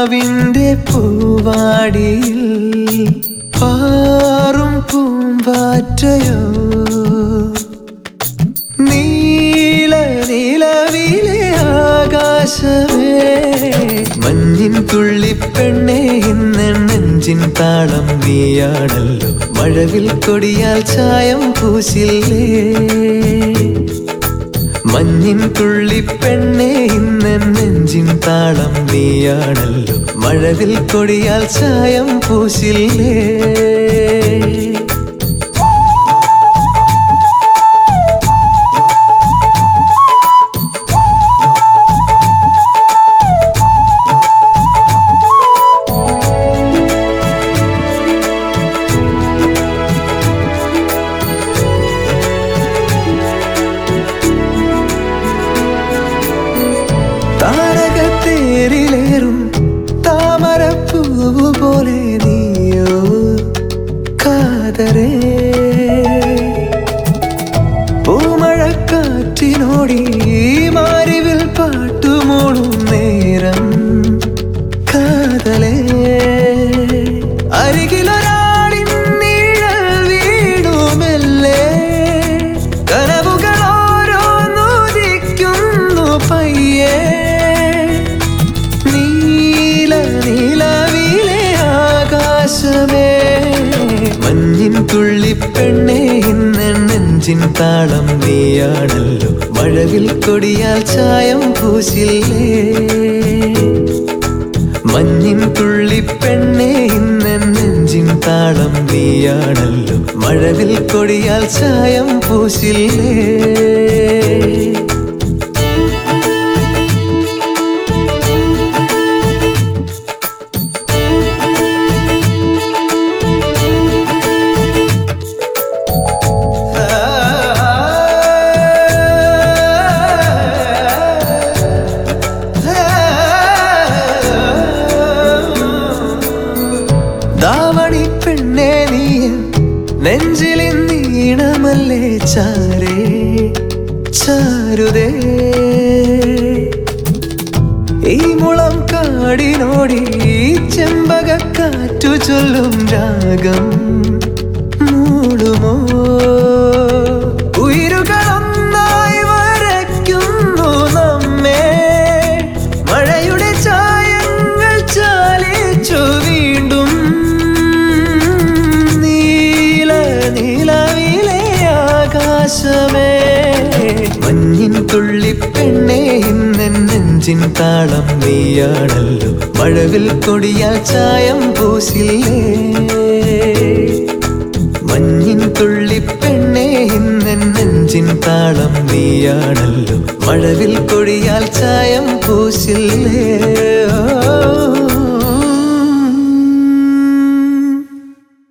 കിനാവിൻ്റെ പൂവാടിയിൽ പാറും പൂമ്പാറ്റയോ നീല നിലവിലെ ആകാശമേ മഞ്ഞിൻ തുള്ളിപ്പെണ്ണെ ഇന്ന് നെഞ്ചിൻ താളം നീയാണല്ലോ മഴവിൽ കൊടിയാൽ ചായം പൂശില്ലേ മഞ്ഞിൻ തുള്ളിപ്പെണ്ണെ ഇന്ന് നെഞ്ചിൻ താളം നീയാണല്ലോ മഴവിൽ കൊടിയാൽ ചായം പൂശില്ലേ താരകത്തേരിലേറും താമരപ്പൂവ് പോലെ നീയോ കാതരേ പൂമഴക്കാറ്റിനോടി മാരിവിൽ പാട്ടുമോളും നേരം കാതലേ അരികിലൊരാളിൻ നിഴൽ വീണുമെല്ലേ കനവുകൾ ഓരോന്നുദിക്കുന്നു പയ്യേ നീല നിലവിലെ ആകാശമേ മഞ്ഞിൻ തുള്ളിപ്പെണ്ണെ ഇന്ന് നെഞ്ചിൻ താളം നീയാണല്ലോ മഴവിൽ കൊടിയാൽ ചായം പൂശില്ലേ മഞ്ഞിൻ തുള്ളിപ്പെണ്ണെ ഇന്ന് നെഞ്ചിൻ താളം നീയാണല്ലോ മഴവിൽ കൊടിയാൽ ചായം പൂശില്ലേ ദാവണി പെണ്ണെ നീ നെഞ്ചിലിൻ നീണമല്ലേ ചാരേ ചാരുതേ ഈ മുളം കാടിനോടി ചെമ്പകക്കാറ്റു ചൊല്ലും രാഗം മൂടുമോ ഉയരുകളൊന്നായി വരയ്ക്കുന്നു നമ്മെ മഴയുടെ ചായങ്ങൾ ചാലിച്ചു വീണ്ടും നീല നിലവിലെ ആകാശമേ മഞ്ഞിൻ തുള്ളിപ്പെണ്ണെ ഇന്ന് നെഞ്ചിൻ താളം നീയാണല്ലോ മഴവിൽ കൊടിയാൽ ചായം പൂശില്ലേ മഞ്ഞിൻ തുള്ളിപ്പെണ്ണെ ഇന്ന് നെഞ്ചിൻ താളം നീയാണല്ലോ മഴവിൽ കൊടിയാൽ ചായം പൂശില്ലേ ഓ